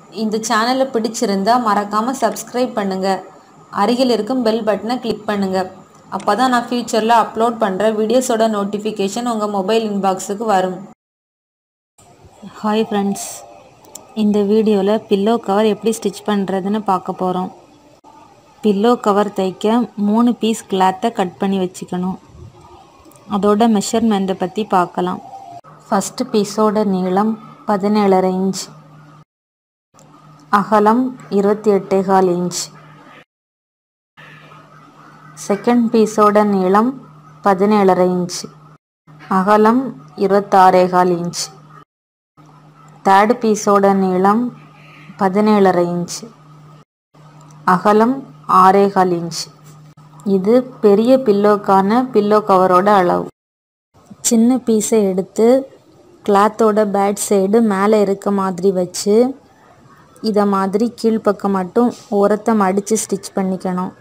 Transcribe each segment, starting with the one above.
இந்த சேனலை பிடிச்சிருந்தா மறக்காமல் சப்ஸ்கிரைப் பண்ணுங்கள் அருகில் இருக்கும் பெல் பட்டனை கிளிக் பண்ணுங்கள் அப்போ தான் நான் ஃப்யூச்சரில் அப்லோட் பண்ணுற வீடியோஸோட நோட்டிஃபிகேஷன் உங்கள் மொபைல் இன்பாக்ஸுக்கு வரும் ஹாய் ஃப்ரெண்ட்ஸ் இந்த வீடியோவில் பில்லோ கவர் எப்படி ஸ்டிச் பண்ணுறதுன்னு பார்க்க போகிறோம் பில்லோ கவர் தைக்க மூணு பீஸ் கிளாத்தை கட் பண்ணி வச்சுக்கணும் அதோட மெஷர்மெண்ட்டை பற்றி பார்க்கலாம் ஃபஸ்ட்டு பீஸோட நீளம் பதினேழரை இன்ச் அகலம் இருபத்தி எட்டேகால் இன்ச் செகண்ட் பீஸோட நீளம் பதினேழரை இன்ச் அகலம் இருபத்தாறேகால் இன்ச் தேர்டு பீஸோட நீளம் பதினேழரை இன்ச் அகலம் ஆறேகால் இன்ச் இது பெரிய பில்லோக்கான பில்லோ கவரோட அளவு சின்ன பீஸை எடுத்து கிளாத்தோட பேட் சைடு மேலே இருக்க மாதிரி வச்சு இதை மாதிரி கீழ்ப்பக்கம் மட்டும் ஓரத்தை மடித்து ஸ்டிச் பண்ணிக்கணும்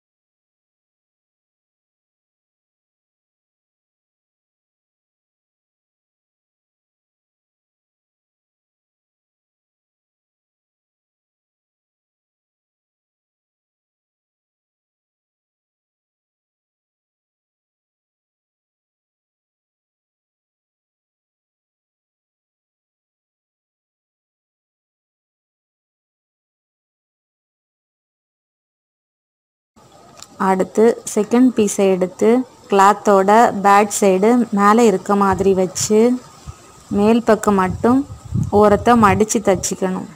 அடுத்து செகண்ட் பீஸை எடுத்து கிளாத்தோட பேட் சைடு மேலே இருக்க மாதிரி வச்சு மேல் பக்கம் மட்டும் ஓரத்தை மடித்து தச்சுக்கணும்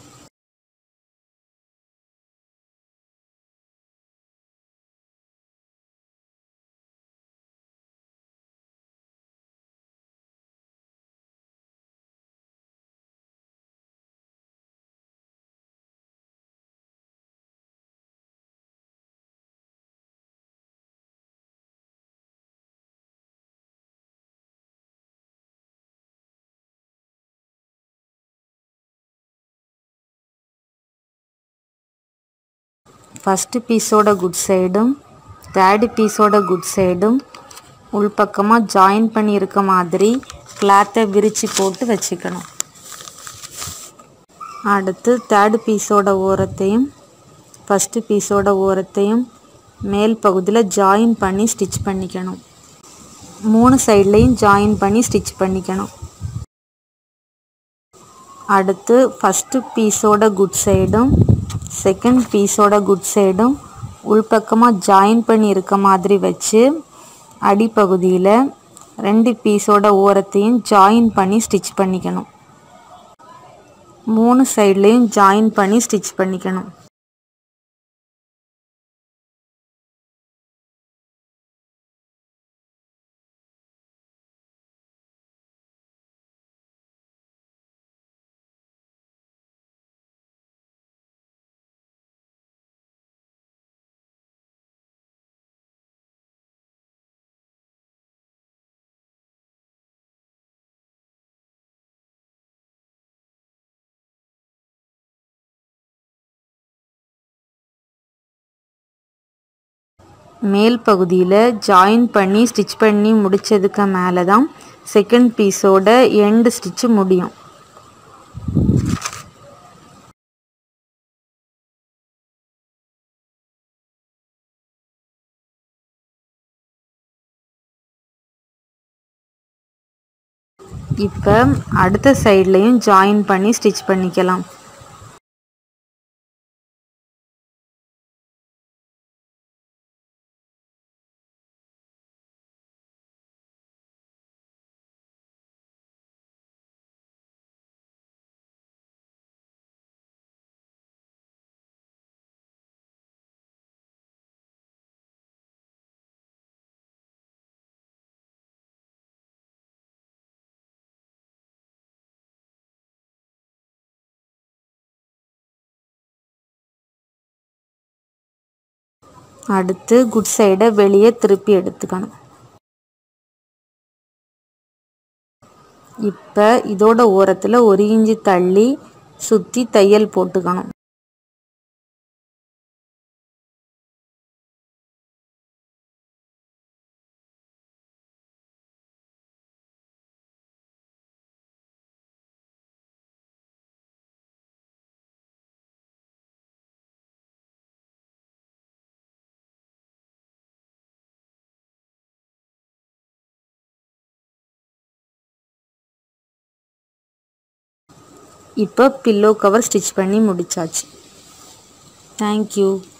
ஃபஸ்ட்டு பீஸோட குட் சைடும் தேர்டு பீஸோட குட் சைடும் உள்பக்கமாக ஜாயின் பண்ணி இருக்க மாதிரி கிளாத்தை விரித்து போட்டு வச்சுக்கணும் அடுத்து தேர்டு பீஸோட ஓரத்தையும் ஃபஸ்ட்டு பீஸோட ஓரத்தையும் மேல் பகுதியில் ஜாயின் பண்ணி ஸ்டிச் பண்ணிக்கணும் மூணு சைட்லேயும் ஜாயின் பண்ணி ஸ்டிச் பண்ணிக்கணும் அடுத்து ஃபஸ்ட்டு பீஸோட குட் சைடும் செகண்ட் பீஸோட குட் சைடும் உள்பக்கமாக ஜாயின் பண்ணி இருக்க மாதிரி வச்சு அடிப்பகுதியில் ரெண்டு பீஸோட ஓரத்தையும் ஜாயின் பண்ணி ஸ்டிச் பண்ணிக்கணும் மூணு சைட்லேயும் ஜாயின் பண்ணி ஸ்டிச் பண்ணிக்கணும் மேல் பகுதியில் ஜாயின் பண்ணி ஸ்டிச் பண்ணி முடித்ததுக்கு மேலே தான் செகண்ட் பீஸோட எண்டு ஸ்டிச்சு முடியும் இப்போ அடுத்த சைட்லேயும் ஜாயின் பண்ணி ஸ்டிச் பண்ணிக்கலாம் அடுத்து குட் சைடை வெளியே திருப்பி எடுத்துக்கணும் இப்போ இதோட ஓரத்தில் ஒரு இன்ச்சு தள்ளி சுற்றி தையல் போட்டுக்கணும் இப்போ பில்லோ கவர் ஸ்டிச் பண்ணி முடிச்சாச்சு தேங்க்யூ